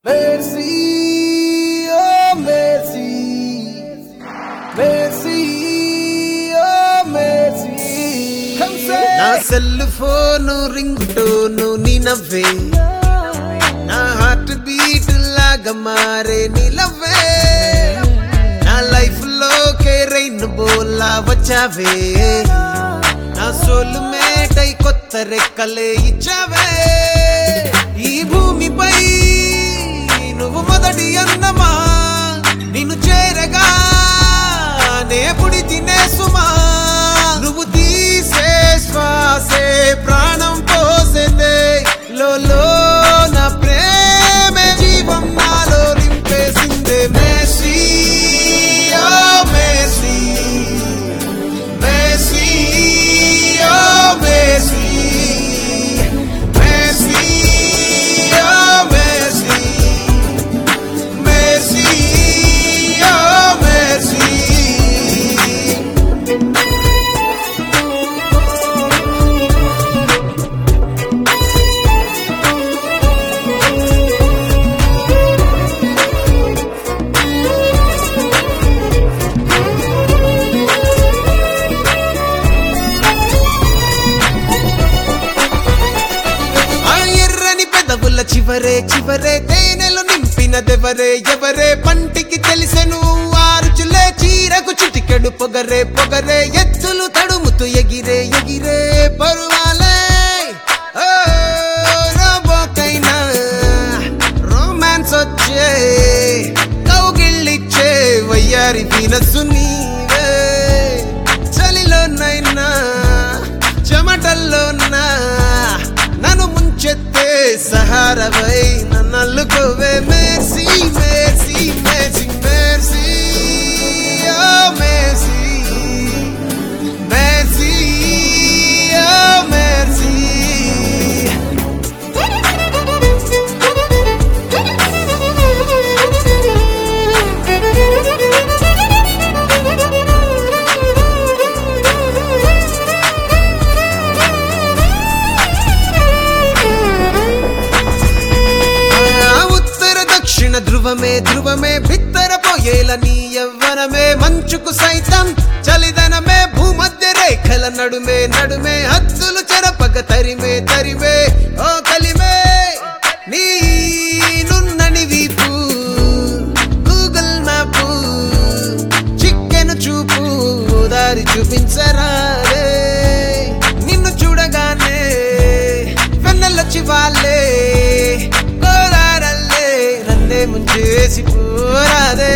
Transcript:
Merci, oh merci, merci, oh merci. Come say. నా cell phone ring tone నీ నవ్వే నా హార్ట్ బీట్ లాగా మారే నీ లవ్వే నా లైఫ్ లో రైన్ బోలా వచ్చావే నా సోలు మేటై కొత్త రెక్కలే ఇచ్చావే ఈ భూమిపై నువ్వు మొదటి అన్నమా నిన్ను చేరగా నే పుడి తినే సుమా నువ్వు తీసే శ్వాసే ప్రాణం పోసేదే లోలో నా ప్రేమే జీవం నాలో నింపేసిందే మేసీ ఓ మేసీ మేసీ ఓ మేసీ మేసీ ఓ మేసీ మేసీ ఓ మేసీ ఆ ఎర్రని పెదవుల చివరే చివరే తేనెలు నింపినదెవరే ఎవరే పంటికి తెలిసెను ఆరుచులే చీరకు చిటికెడు పొగరే పొగరే ఎత్తులు తడుముతూ ఎగిరే ఎగిరే పరువాలే ఓ, రోబోకైనా రొమాన్స్ వచ్చే కౌగిళ్ళిచ్చే వయ్యారి వీనస్సు నీవే చలిలోనైనా చెమటల్లోనా నన్ను ముంచెత్తే సహారవై నన్ను అల్లుకోవే మేర్సీ మేర్సీ మేర్సీ మేర్సీ ఓ మేర్సీ మేర్సీ ఓ మేర్సీ ఆ ఉత్తర దక్షిణ ధ్రువమే ధ్రువమే బిత్తర పోయేల నీ యవ్వనమే మంచుకు సైతం చలిదనమే భూమధ్య రేఖల నడుమే నడుమే హద్దులు చెరపక తరిమే తరిమే ఓ కలిమే నీ నున్నని వీపు గూగుల్ మ్యాప్ చిక్కెను చూపు దారి చూపించరారే నిన్ను చూడగానే వెన్నెల చివాలే కోలారల్లే నన్నే ముంచేసి పోరాదే